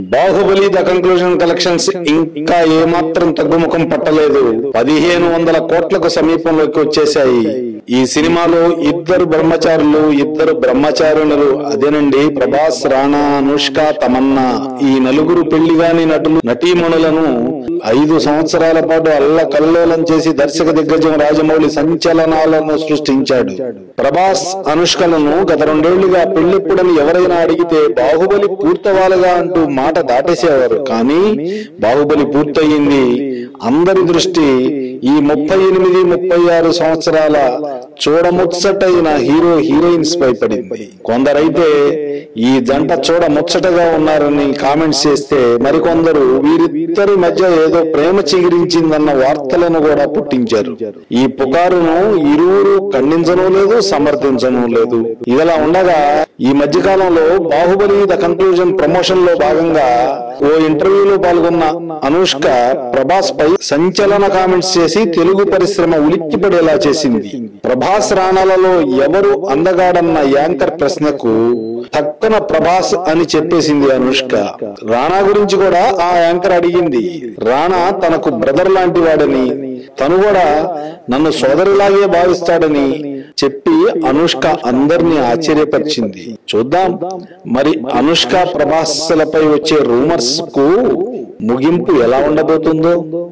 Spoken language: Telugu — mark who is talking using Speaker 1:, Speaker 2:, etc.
Speaker 1: బాహుబలి ద కంక్లూజన్ కలెక్షన్స్ ఇంకా ఏమాత్రం తగ్గుముఖం పట్టలేదు పదిహేను వందల కోట్లకు సమీపంలోకి వచ్చేశాయి ఈ సినిమాలో ఇద్దరు బ్రహ్మచారులు ఇద్దరు బ్రహ్మచారులు అదేనండి ప్రభాస్ రాణా అనుష్క తమన్నా ఈ నలుగురు పెళ్లిగాని నటులు నటీమణులను ఐదు సంవత్సరాల పాటు అల్ల కల్లోలం చేసి దర్శక దిగ్గజం రాజమౌళి సంచలనాలను సృష్టించాడు ప్రభాస్ అనుష్కలను గత రెండేళ్లుగా పెళ్లిప్పుడని ఎవరైనా అడిగితే బాహుబలి పూర్తవాలుగా అంటూ మాట దాటేసేవారు కానీ బాహుబలి పూర్తయింది అందరి దృష్టి ఈ ముప్పై ఎనిమిది ముప్పై ఆరు సంవత్సరాల చూడముచ్చటైన హీరో హీరోయిన్స్ పై పడింది కొందరైతే ఈ జంట చూడ ముచ్చటగా ఉన్నారని కామెంట్స్ చేస్తే మరికొందరు వీరిద్దరి మధ్య ఏదో ప్రేమ చిగిరించిందన్న వార్తలను కూడా పుట్టించారు ఈ పుకారును ఇరువురు ఖండించను లేదు సమర్థించను లేదు ఇదిలా ఉండగా ఈ మధ్య కాలంలో బాహుబలి ద కన్క్లూజన్ ప్రమోషన్ లో భాగంగా ఓ ఇంటర్వ్యూలో పాల్గొన్న అనుష్క ప్రభాస్ పై సంచలన కామెంట్స్ చేసి తెలుగు పరిశ్రమ ఉలిక్కిపడేలా చేసింది ప్రభాస్ రాణాలలో ఎవరు అందగాడన్న యాంకర్ ప్రశ్నకు తక్కన ప్రభాస్ అని చెప్పేసింది అనుష్క రాణా గురించి కూడా ఆ యాంకర్ అడిగింది రాణా తనకు బ్రదర్ లాంటి వాడని తను కూడా నన్ను సోదరులాగే భావిస్తాడని చెప్పి అనుష్క అందరినీ ఆశ్చర్యపరిచింది చూద్దాం మరి అనుష్క ప్రభాస్లపై వచ్చే రూమర్స్ కు ముగింపు ఎలా ఉండబోతుందో